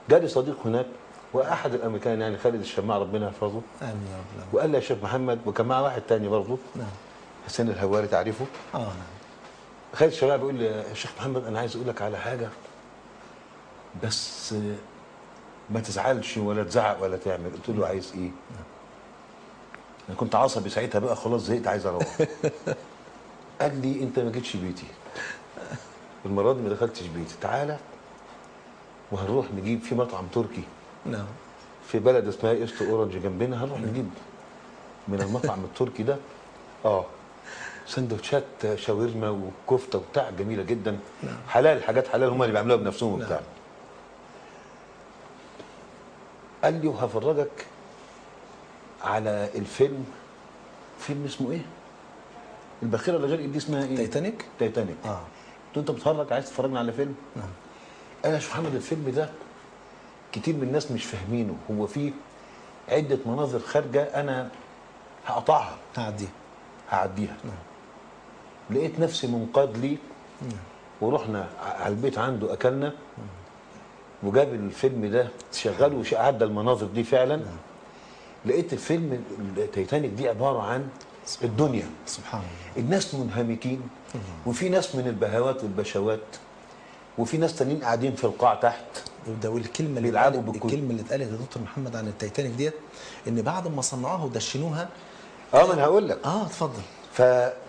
جالي صديق هناك واحد الامريكان يعني خالد الشماع ربنا يحفظه امين يا رب العالمين. وقال لي يا شيخ محمد وكان معاه واحد تاني برضه نعم حسين الهواري تعرفه اه نعم خالد الشماع بيقول لي يا شيخ محمد انا عايز اقول لك على حاجه بس آه، ما تزعلش ولا تزعق ولا تعمل قلت له عايز ايه انا كنت عصبي ساعتها بقى خلاص زهقت عايز اروح قال لي انت ما جيتش بيتي المره دي ما دخلتش بيتي تعالى وهنروح نجيب في مطعم تركي نعم في بلد اسمها ايست اورنج جنبنا هنروح نجيب من المطعم التركي ده اه سندوتشات شاورما وكفته وبتاع جميله جدا حلال حاجات حلال هم اللي بيعملوها بنفسهم وبتاع قال لي وهفرجك على الفيلم فيلم اسمه ايه؟ الباخره اللي غير دي اسمها ايه؟ تايتانيك تايتانيك اه قلت له انت بتتفرج عايز تتفرجنا على فيلم؟ نعم قال يا شيخ محمد الفيلم ده كتير من الناس مش فاهمينه هو فيه عدة مناظر خارجة أنا هقطعها هعدي هعديها لقيت نفسي منقاد ليه ورحنا على البيت عنده أكلنا وجاب الفيلم ده شغله وش- عدى المناظر دي فعلا لقيت الفيلم التيتانيك دي عبارة عن الدنيا سبحان الله الناس منهمكين وفي ناس من البهوات والبشوات وفي ناس تانيين قاعدين في القاع تحت وده والكلمه اللي بيلعبوا اتقالت- بالكل. الكلمه اللي اتقالت يا دكتور محمد عن التايتانيك ديت ان بعد ما صنعوها ودشنوها اه ما انا هقول لك اه اتفضل ف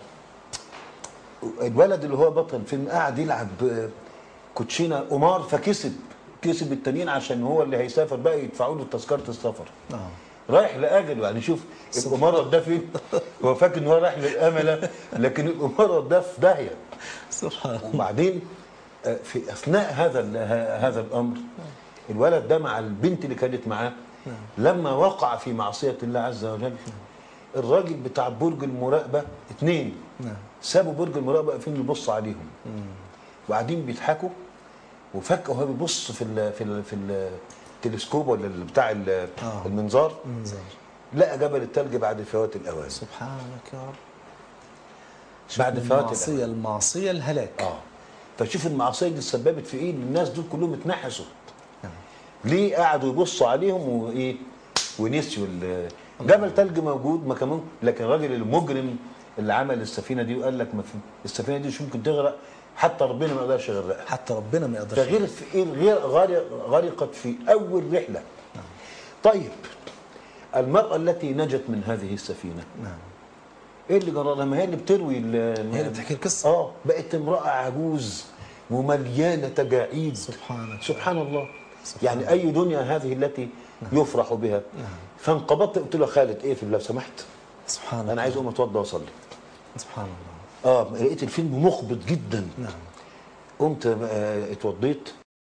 الولد اللي هو بطل الفيلم قاعد يلعب كوتشينه قمار فكسب كسب التانيين عشان هو اللي هيسافر بقى يدفعوا له تذكره السفر اه رايح لاجل يعني شوف القمار ده فين هو فاكر ان هو رايح للامله لكن القمار ده في داهيه سبحان الله وبعدين آه، في اثناء هذا ال- ه- هذا الامر الولد ده مع البنت اللي كانت معاه لما وقع في معصيه الله عز وجل الراجل بتاع برج المراقبه اثنين نعم سابوا برج المراقبه واقفين يبصوا عليهم وقاعدين بيضحكوا وفجاه وهو بيبص في ال في ال في التلسكوب ولا ال- بتاع ال- آه. المنظار منظر لقى جبل الثلج بعد فوات الاوان سبحانك يا رب بعد شوف فوات المعصيه المعصيه الهلاك اه فشوف المعصيه دي اتسببت في ايه إن الناس دول كلهم اتنحسوا نعم. ليه قعدوا يبصوا عليهم وايه ونسيوا ال- جبل تلج موجود ما كمان لكن الراجل المجرم اللي عمل السفينه دي وقال لك ما في السفينه دي مش ممكن تغرق حتى ربنا ما يقدرش يغرقها حتى ربنا ما يقدرش فغير في ايه غير غرق- غرقت في اول رحله طيب المراه التي نجت من هذه السفينه نعم ايه اللي جرى لها ما هي اللي بتروي ال- هي اللي بتحكي القصه اه بقت امراه عجوز ومليانه تجاعيد سبحانك سبحان الله سبحان يعني اي دنيا هذه التي يفرح بها فانقبضت قلت له خالد اقفل لو سمحت سبحان الله انا عايز اقوم اتوضى واصلي سبحان الله اه لقيت الفيلم مخبط جدا نعم قمت آه، اتوضيت